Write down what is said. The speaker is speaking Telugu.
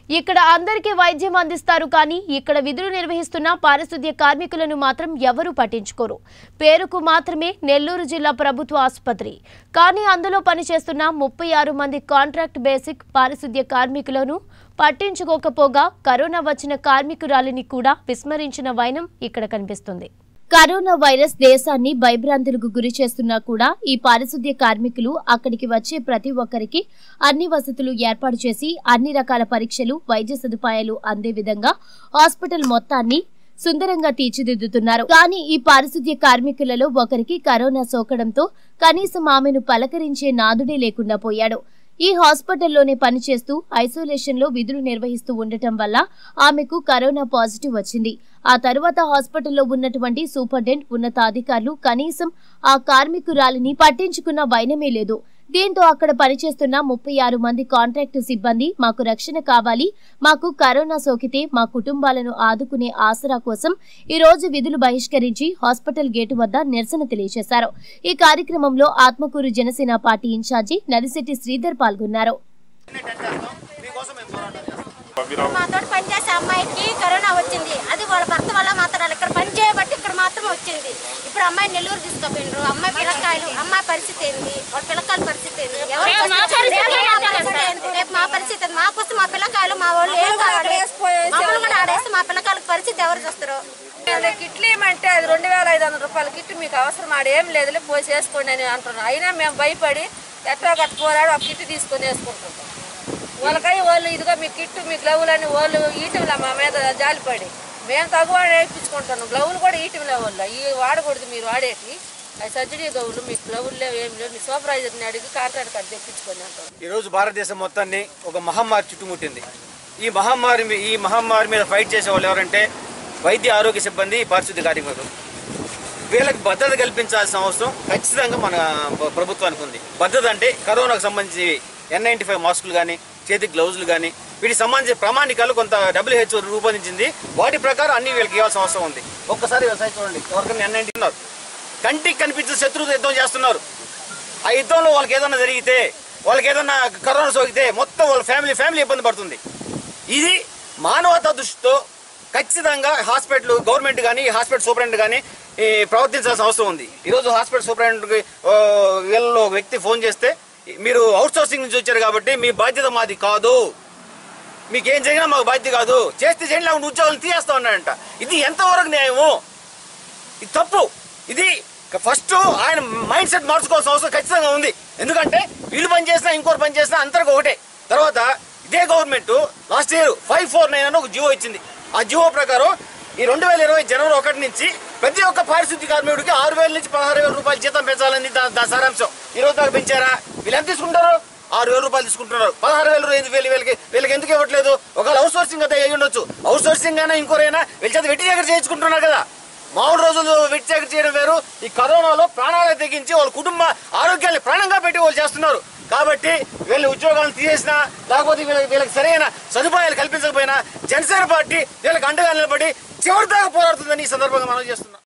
ఇక్కడ అందరికీ వైద్యం అందిస్తారు కానీ ఇక్కడ విధులు నిర్వహిస్తున్న పారిశుద్ధ్య కార్మికులను మాత్రం ఎవరూ పట్టించుకోరు పేరుకు మాత్రమే నెల్లూరు జిల్లా ప్రభుత్వ ఆసుపత్రి కానీ అందులో పనిచేస్తున్న ముప్పై ఆరు మంది కాంట్రాక్ట్ బేసిక్ పారిశుద్ధ్య కార్మికులను పట్టించుకోకపోగా కరోనా వచ్చిన కార్మికురాలిని కూడా విస్మరించిన వైనం ఇక్కడ కనిపిస్తుంది కరోనా వైరస్ దేశాన్ని భయభ్రాంతులకు గురి చేస్తున్నా కూడా ఈ పారిశుద్ధ్య కార్మికులు అక్కడికి వచ్చే ప్రతి ఒక్కరికి అన్ని వసతులు ఏర్పాటు చేసి అన్ని రకాల పరీక్షలు వైద్య సదుపాయాలు అందే విధంగా హాస్పిటల్ మొత్తాన్ని సుందరంగా తీర్చిదిద్దుతున్నారు కానీ ఈ పారిశుద్ధ్య కార్మికులలో ఒకరికి కరోనా సోకడంతో కనీసం ఆమెను పలకరించే నాదుడే లేకుండా పోయాడు ఈ హాస్పిటల్లోనే పనిచేస్తూ ఐసోలేషన్ లో విధులు నిర్వహిస్తూ ఉండటం వల్ల ఆమెకు కరోనా పాజిటివ్ వచ్చింది ఆ తరువాత హాస్పిటల్లో ఉన్నటువంటి సూపరింటెండెంట్ ఉన్నతాధికారులు కనీసం ఆ కార్మికురాలిని పట్టించుకున్న వైనమే లేదు దీంతో అక్కడ పనిచేస్తున్న ముప్పై ఆరు మంది కాంట్రాక్టు సిబ్బంది మాకు రక్షణ కావాలి మాకు కరోనా సోకితే మా కుటుంబాలను ఆదుకునే ఆసరా కోసం ఈ రోజు విధులు బహిష్కరించి హాస్పిటల్ గేటు వద్ద నిరసన తెలియజేశారు ఈ కార్యక్రమంలో ఆత్మకూరు జనసేన పార్టీ ఇన్ఛార్జి నరిశెట్టి శ్రీధర్ పాల్గొన్నారు మాతో పనిచేసే అమ్మాయికి కరోనా వచ్చింది అది వాళ్ళ భర్త వల్ల మాత్రం ఇక్కడ పని చేయబట్టి ఇక్కడ మాత్రం వచ్చింది ఇప్పుడు అమ్మాయి నెల్లూరు తీసుకుపోయినారు అమ్మాయి పిల్లకాయలు అమ్మాయి పరిస్థితి ఏంది వాళ్ళ పిల్లకాయల పరిస్థితి ఏంది ఎవరి పరిస్థితి ఏంది? రేపు మా పరిస్థితి ఏంది? రేపు మా పరిస్థితి ఏంది? మాకు వస్తే మా పిల్లకాయలు మా వాళ్ళు ఏం కావాలి మమ్మల్ని కూడా ఆడేస్తే మా పిల్లకాయలకు పరిస్థితి ఎవరు చూస్తారు అదే కిట్లు ఏమంటే అది రెండు వేల ఐదు వందల రూపాయల కిట్ మీకు అవసరం ఆడ ఏం లేదులే పోయి చేసుకోండి అని అంటున్నాం అయినా మేము భయపడి ఎట్లా గట్ట పోరాడు ఆ కిట్ తీసుకొని వేసుకుంటుంటాం వాళ్ళకై వాళ్ళు ఇదిగో మీ కిట్ మీ గ్లౌలని వాళ్ళు ఈటంలో మా మీద జాలిపడి మేము తగువాడు వేయించుకుంటున్నాం గ్లౌలు కూడా ఈటంలో వాళ్ళు ఈ వాడకూడదు మీరు వాడేటి అవి సర్జరీ గౌలు మీకు గ్లౌలు లేవు ఏం లేవు మీ సూపర్వైజర్ని అడిగి కాంట్రాక్ట్ కార్డు తెప్పించుకొని అంటారు ఈరోజు భారతదేశం మొత్తాన్ని ఒక మహమ్మారి చుట్టుముట్టింది ఈ మహమ్మారి మీ- ఈ మహమ్మారి మీద ఫైట్ చేసే వాళ్ళు ఎవరంటే వైద్య ఆరోగ్య సిబ్బంది పారిశుద్ధ్య కార్మికులు వీళ్ళకి భద్రత కల్పించాల్సిన అవసరం ఖచ్చితంగా మన ప్ర- ప్రభుత్వానికి ఉంది భద్రత అంటే కరోనాకు సంబంధించి ఎన్ నైంటీ ఫైవ్ మాస్కులు కానీ చేతికి గ్లౌజులు కానీ వీటికి సంబంధించిన ప్రామాణికాలు కొంత డబ్ల్యూహెచ్ఓ రూపొందించింది వాటి ప్రకారం అన్ని వీళ్ళకి ఇవ్వాల్సిన అవసరం ఉంది ఒక్కసారి వ్యవసాయం చూడండి ఎవరికైనా ఎన్ నైంటీ ఉన్నారు కంటికి కనిపించిన శత్రువుతో యుద్ధం చేస్తున్నారు ఆ యుద్ధంలో వాళ్ళకి ఏదైనా జరిగితే వాళ్ళకి ఏదైనా కరోనా సోకితే మొత్తం వాళ్ళ ఫ్యామిలీ ఫ్యామిలీ ఇబ్బంది పడుతుంది ఇది మానవతా దృష్టితో ఖచ్చితంగా హాస్పిటల్ గవర్నమెంట్ కానీ హాస్పిటల్ సూపరింటెండెంట్ కానీ ఈ, ప్రవర్తించాల్సిన అవసరం ఉంది ఈరోజు హాస్పిటల్ సూపరింటెండెంట్కి ఆ, వీళ్ళలో ఒక వ్యక్తి ఫోన్ చేస్తే మీరు అవుట్ సోర్సింగ్ నుంచి వచ్చారు కాబట్టి మీ బాధ్యత మాది కాదు మీకు ఏం జరిగినా మాకు బాధ్యత కాదు చేస్తే చేయండి లేకుంటే ఉద్యోగాలు తీయేస్తా ఉన్నాడంట ఇది ఎంతవరకు న్యాయము ఇది తప్పు ఇది ఫస్ట్ ఆయన మైండ్ సెట్ మార్చుకోవాల్సిన అవసరం ఖచ్చితంగా ఉంది ఎందుకంటే వీళ్ళు పని చేసినా ఇంకోటి పని చేసినా అందరికి ఒకటే తర్వాత ఇదే government last year five four nine అని ఒక జియో ఇచ్చింది ఆ జియో ప్రకారం ఈ రెండు వేల ఇరవై జనవరి ఒకటి నుంచి ప్రతి ఒక్క పారిశుద్ధ్య కార్మికుడికి ఆరు వేల నుంచి పదహారు వేల రూపాయలు జీతం పెంచాలని దా- దా సారాంశం ఈ రోజు దాకా పెంచారా వీళ్ళు ఎంత తీసుకుంటారు ఆరు వేల రూపాయలు తీసుకుంటున్నారు పదహారు వేలు ఐదు వేలు వీళ్ళకి వీళ్ళకి ఎందుకు ఇవ్వట్లేదు ఒకవేళ అవుట్ సోర్సింగ్ అయితే అయ్యి ఉండొచ్చు అవుట్ సోర్సింగ్ అయినా ఇంకోరైనా వీళ్ళ చేత వెట్టి దగ్గర చేయించుకుంటున్నారు కదా మామూలు రోజులు వెట్టి దగ్గర చేయడం వేరు ఈ కరోనాలో ప్రాణాలు తెగించి వాళ్ళ కుటుంబ ఆరోగ్యాన్ని ప్రాణంగా పెట్టి వాళ్ళు చేస్తున్నారు కాబట్టి వీళ్ళ ఉద్యోగాలను తీసేసినా లేకపోతే వీళ్ళకి వీళ్ళకి సరైన సదుపాయాలు కల్పించకపోయినా జనసేన పార్టీ వీళ్ళకి అండగా నిలబడి చివరి దాకా పోరాడుతుందని ఈ సందర్భంగా మనం చేస్తున్నాం